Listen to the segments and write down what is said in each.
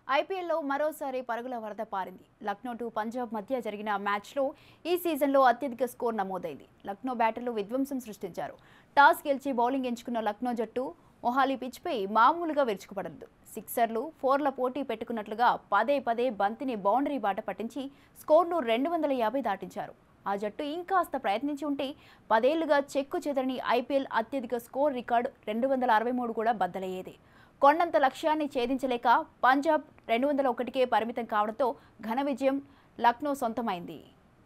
ఐపీఎల్లో మరోసారి పరుగుల వరద పారింది లక్నో టు పంజాబ్ మధ్య జరిగిన మ్యాచ్లో ఈ సీజన్లో అత్యధిక స్కోర్ నమోదైంది లక్నో బ్యాటర్లు విధ్వంసం సృష్టించారు టాస్ గెలిచి బౌలింగ్ ఎంచుకున్న లక్నో జట్టు మొహాలీ పిచ్పై మామూలుగా విరుచుకుపడదు సిక్సర్లు ఫోర్ల పోటీ పెట్టుకున్నట్లుగా పదే పదే బంతిని బౌండరీ బాట పట్టించి స్కోర్ను రెండు వందల యాభై దాటించారు ఆ జట్టు ఇంకాస్త ప్రయత్నించి ఉంటే పదేళ్లుగా చెక్కు చెదరని ఐపీఎల్ అత్యధిక స్కోర్ రికార్డు రెండు వందల అరవై మూడు కూడా బద్దలయ్యేది కొండంత లక్ష్యాన్ని ఛేదించలేక పంజాబ్ రెండు వందల ఒకటికే పరిమితం కావడంతో ఘన విజయం లక్నో సొంతమైంది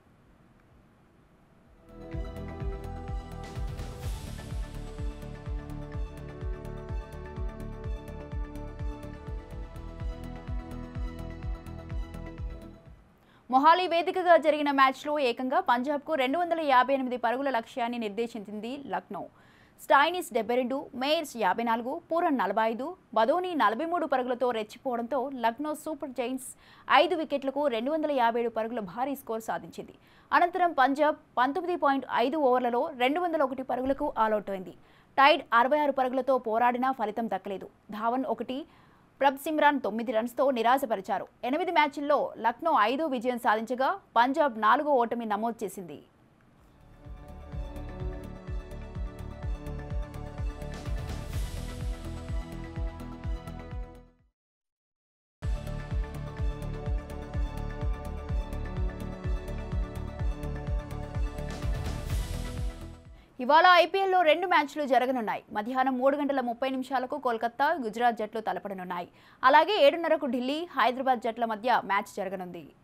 మొహాలీ వేదికగా జరిగిన మ్యాచ్లో ఏకంగా పంజాబ్కు రెండు వందల యాభై ఎనిమిది పరుగుల లక్ష్యాన్ని నిర్దేశించింది లక్నో స్టైనిస్ డెబ్బై రెండు మేయర్స్ యాభై నాలుగు పూరన్ నలభై ఐదు బదోని నలభై మూడు పరుగులతో రెచ్చిపోవడంతో లక్నో సూపర్ జైంట్స్ ఐదు వికెట్లకు రెండు వందల యాభై ఏడు పరుగుల భారీ స్కోర్ సాధించింది అనంతరం పంజాబ్ పంతొమ్మిది పాయింట్ ఐదు ఓవర్లలో రెండు వందల ఒకటి పరుగులకు ఆలౌట్ అయింది టైడ్ అరవై ఆరు పరుగులతో పోరాడినా ఫలితం దక్కలేదు ధావన్ ఒకటి ప్రభ్ సిమ్రాన్ తొమ్మిది రన్స్తో నిరాశపరిచారు ఎనిమిది మ్యాచ్ల్లో లక్నో ఐదో విజయం సాధించగా పంజాబ్ నాలుగో ఓటమి నమోదు చేసింది ఇవాళ ఐపీఎల్లో రెండు మ్యాచ్లు జరగనున్నాయి మధ్యాహ్నం మూడు గంటల ముప్పై నిమిషాలకు కోల్కతా గుజరాత్ జట్లు తలపడనున్నాయి అలాగే ఏడున్నరకు ఢిల్లీ హైదరాబాద్ జట్ల మధ్య మ్యాచ్ జరగనుంది